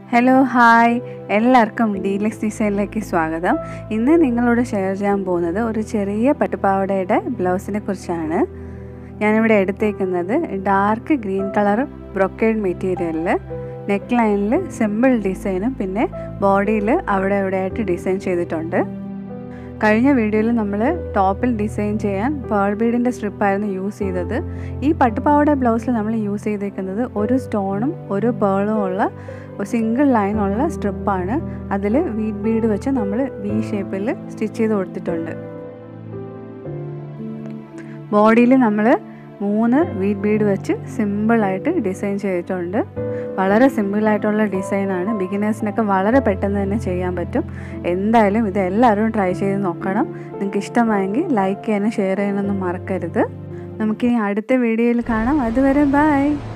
hello hi എല്ലാവർക്കും deluxe ഡിസൈനിലേക്ക് സ്വാഗതം ഇന്ന് നിങ്ങളോട് ഷെയർ ചെയ്യാൻ പോകുന്നത് ഒരു ചെറിയ പട്ടുപാവടയുടെ ബ്ലൗസിനെ കുറിച്ചാണ് ഞാനിവിടെ എടുത്തേക്കുന്നത് ഡാർക്ക് ഗ്രീൻ കളർ ബ്രൊക്കേഡ് മെറ്റീരിയലിൽ നെക്ക് ലൈനിൽ സിമ്പിൾ ഡിസൈനും പിന്നെ ബോഡിയിൽ അവിടെ ഇവിടെയായിട്ട് ഡിസൈൻ ചെയ്തിട്ടുണ്ട് കഴിഞ്ഞ വീഡിയോയിൽ നമ്മൾ ടോപ്പിൽ ഡിസൈൻ ചെയ്യാൻ പേൾ ബീഡിൻ്റെ സ്ട്രിപ്പായിരുന്നു യൂസ് ചെയ്തത് ഈ പട്ടുപാവട ബ്ലൗസിൽ നമ്മൾ യൂസ് ചെയ്തേക്കുന്നത് ഒരു സ്റ്റോണും ഒരു പേളും ഉള്ള സിംഗിൾ ലൈനുള്ള സ്ട്രിപ്പാണ് അതിൽ വീറ്റ് ബീഡ് വെച്ച് നമ്മൾ വി ഷേപ്പിൽ സ്റ്റിച്ച് ചെയ്ത് കൊടുത്തിട്ടുണ്ട് ബോഡിയിൽ നമ്മൾ മൂന്ന് വീറ്റ് ബീഡ് വെച്ച് സിമ്പിളായിട്ട് ഡിസൈൻ ചെയ്തിട്ടുണ്ട് വളരെ സിമ്പിളായിട്ടുള്ള ഡിസൈനാണ് ബിഗിനേഴ്സിനൊക്കെ വളരെ പെട്ടെന്ന് തന്നെ ചെയ്യാൻ പറ്റും എന്തായാലും ഇത് എല്ലാവരും ട്രൈ ചെയ്ത് നോക്കണം നിങ്ങൾക്ക് ഇഷ്ടമായെങ്കിൽ ലൈക്ക് ചെയ്യാനും ഷെയർ ചെയ്യാനൊന്നും മറക്കരുത് നമുക്കിനി അടുത്ത വീഡിയോയിൽ കാണാം അതുവരെ ബൈ